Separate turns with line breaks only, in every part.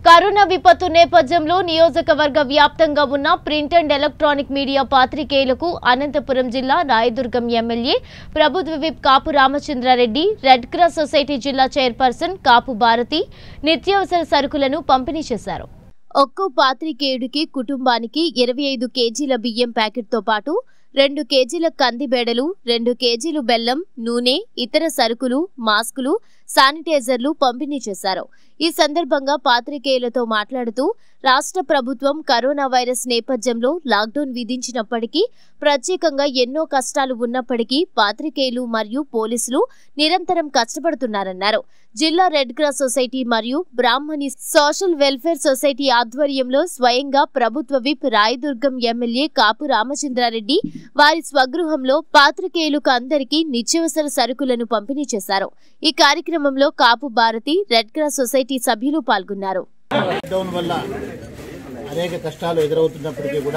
corona విపత్తు నేపథ్యంలో నియోజకవర్గ వ్యాప్తంగా ఉన్న print and electronic media పాత్రికేయులకు Anantapuram జిల్లా రాయదుర్గం ఎమ్మెల్యే ప్రభుత్వ విప్ కాపు రామచంద్రారెడ్డి రెడ్ క్రాస్ సొసైటీ జిల్లా చైర్పర్సన్ కాపు భారతి నిత్యావసర సరుకులను పంపిణీ చేశారు ఒక్కో పాత్రికేయుడికి కుటుంబానికి ఇరవై ఐదు కేజీల బియ్యం ప్యాకెట్తో పాటు రెండు కేజీల కందిబేడలు రెండు కేజీలు బెల్లం నూనె ఇతర సరుకులు మాస్కులు శానిటైజర్లు పంపిణీ చేశారు ఈ సందర్భంగా పాత్రికేయులతో మాట్లాడుతూ రాష్ట్ర ప్రభుత్వం కరోనా వైరస్ నేపథ్యంలో లాక్డౌన్ విధించినప్పటికీ ప్రత్యేకంగా ఎన్నో కష్టాలు ఉన్నప్పటికీ పాత్రికేయులు మరియు పోలీసులు నిరంతరం కష్టపడుతున్నారన్నారు జిల్లా రెడ్ క్రాస్ సొసైటీ మరియు బ్రాహ్మణి సోషల్ వెల్ఫేర్ సొసైటీ ఆధ్వర్యంలో స్వయంగా ప్రభుత్వ విప్ రాయదుర్గం ఎమ్మెల్యే కాపు రామచంద్రారెడ్డి వారి స్వగృహంలో పాత్రికేయులకు అందరికీ నిత్యావసర సరుకులను పంపిణీ చేశారు ఈ కార్యక్రమంలో Kapu Bharati red cross society సభ్యులు పాల్గొన్నారు
లాక్డౌన్ వల్ల అనేక కష్టాలు ఎదురవుతున్నప్పటికీ కూడా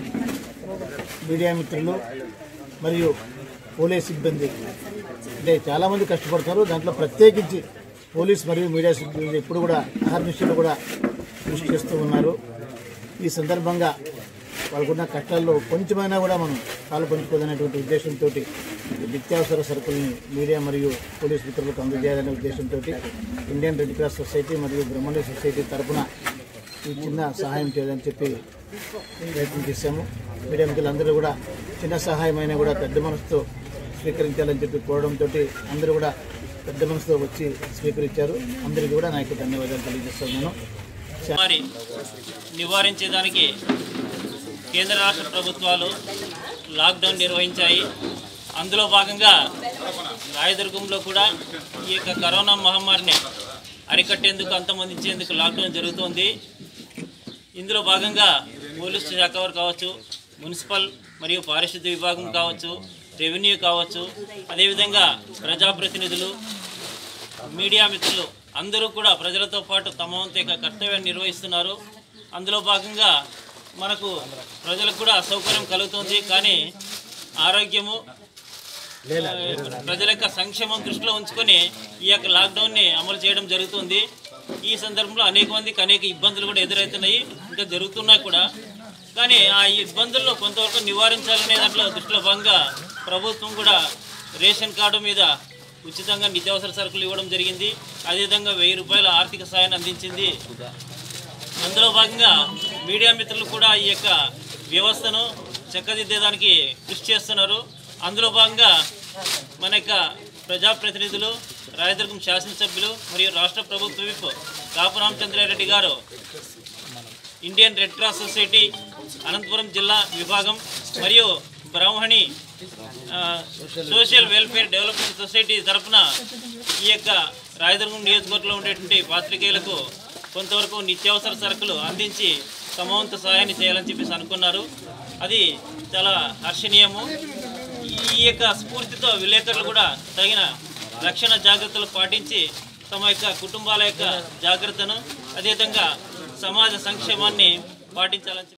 మీడియా మిత్రులు మరియు పోలీస్ సిబ్బంది అంటే చాలామంది కష్టపడతారు దాంట్లో ప్రత్యేకించి పోలీస్ మరియు మీడియా సిబ్బంది ఎప్పుడు కూడా అహర్నిశలు కూడా కృషి చేస్తూ ఉన్నారు ఈ సందర్భంగా వాళ్ళకున్న కష్టాల్లో కొంచెమైనా కూడా మనం పాలు పంచుకోదనేటువంటి ఉద్దేశంతో నిత్యావసర సరుకుల్ని మీడియా మరియు పోలీస్ మిత్రులకు అందజేయాలనే ఉద్దేశంతో ఇండియన్ రెడ్ క్రాస్ సొసైటీ మరియు బ్రహ్మణి సొసైటీ తరపున ఈ చిన్న సహాయం చేయాలని చెప్పి ప్రయత్నం చేశాము మీడియా మిత్రులందరూ కూడా చిన్న సహాయమైనా కూడా పెద్ద మనసుతో స్వీకరించాలని చెప్పి కోరడంతో అందరూ కూడా పెద్ద మనసుతో వచ్చి స్వీకరించారు అందరికీ కూడా నా యొక్క ధన్యవాదాలు తెలియజేస్తున్నాను
మరి నివారించేదానికి కేంద్ర రాష్ట్ర ప్రభుత్వాలు లాక్డౌన్ నిర్వహించాయి అందులో భాగంగా రాయదుర్గంలో కూడా ఈ యొక్క కరోనా మహమ్మారిని అరికట్టేందుకు అంతమందించేందుకు లాక్డౌన్ జరుగుతోంది ఇందులో భాగంగా పోలీసు శాఖ వారు కావచ్చు మున్సిపల్ మరియు పారిశుద్ధ్య విభాగం కావచ్చు రెవెన్యూ కావచ్చు అదేవిధంగా ప్రజాప్రతినిధులు మీడియా మిత్రులు అందరూ కూడా ప్రజలతో పాటు తమ వంతు యొక్క కర్తవ్యాన్ని నిర్వహిస్తున్నారు అందులో భాగంగా మనకు ప్రజలకు కూడా సౌకర్యం కలుగుతుంది కానీ ఆరోగ్యము ఆ, ప్రజల యొక్క సంక్షేమం దృష్టిలో ఉంచుకొని ఈ యొక్క లాక్డౌన్ని అమలు చేయడం జరుగుతుంది ఈ సందర్భంలో అనేక మందికి అనేక ఇబ్బందులు కూడా ఎదురవుతున్నాయి ఇంకా జరుగుతున్నాయి కూడా కానీ ఆ ఇబ్బందుల్లో కొంతవరకు నివారించాలనే దాంట్లో దృష్టిలో భాగంగా ప్రభుత్వం కూడా రేషన్ కార్డు మీద ఉచితంగా నిత్యావసర సరుకులు ఇవ్వడం జరిగింది అదేవిధంగా వెయ్యి రూపాయల ఆర్థిక సాయాన్ని అందించింది అందులో భాగంగా మీడియా మిత్రులు కూడా ఈ యొక్క వ్యవస్థను చక్కదిద్దేదానికి కృషి చేస్తున్నారు అందులో భాగంగా మన యొక్క ప్రజాప్రతినిధులు రాయదుర్గం శాసనసభ్యులు మరియు రాష్ట్ర ప్రభుత్వ విప్ కాపు రామచంద్రారెడ్డి గారు Indian red cross society Anantapuram జిల్లా విభాగం మరియు బ్రాహ్మణి ఆ, సోషల్ వెల్ఫేర్ డెవలప్మెంట్ సొసైటీ తరఫున ఈ యొక్క రాయదుర్గం నియోజకవర్గంలో ఉండేటువంటి పాత్రికేయులకు కొంతవరకు నిత్యావసర సరుకులు అందించి తమ వంతు సహాయాన్ని చేయాలని చెప్పేసి అనుకున్నారు అది చాలా హర్షణీయము ఈ యొక్క స్ఫూర్తితో విలేకరులు కూడా తగిన రక్షణ జాగ్రత్తలు పాటించి తమ యొక్క కుటుంబాల యొక్క జాగ్రత్తను అదేవిధంగా సమాజ సంక్షేమాన్ని పాటించాలని చెప్పి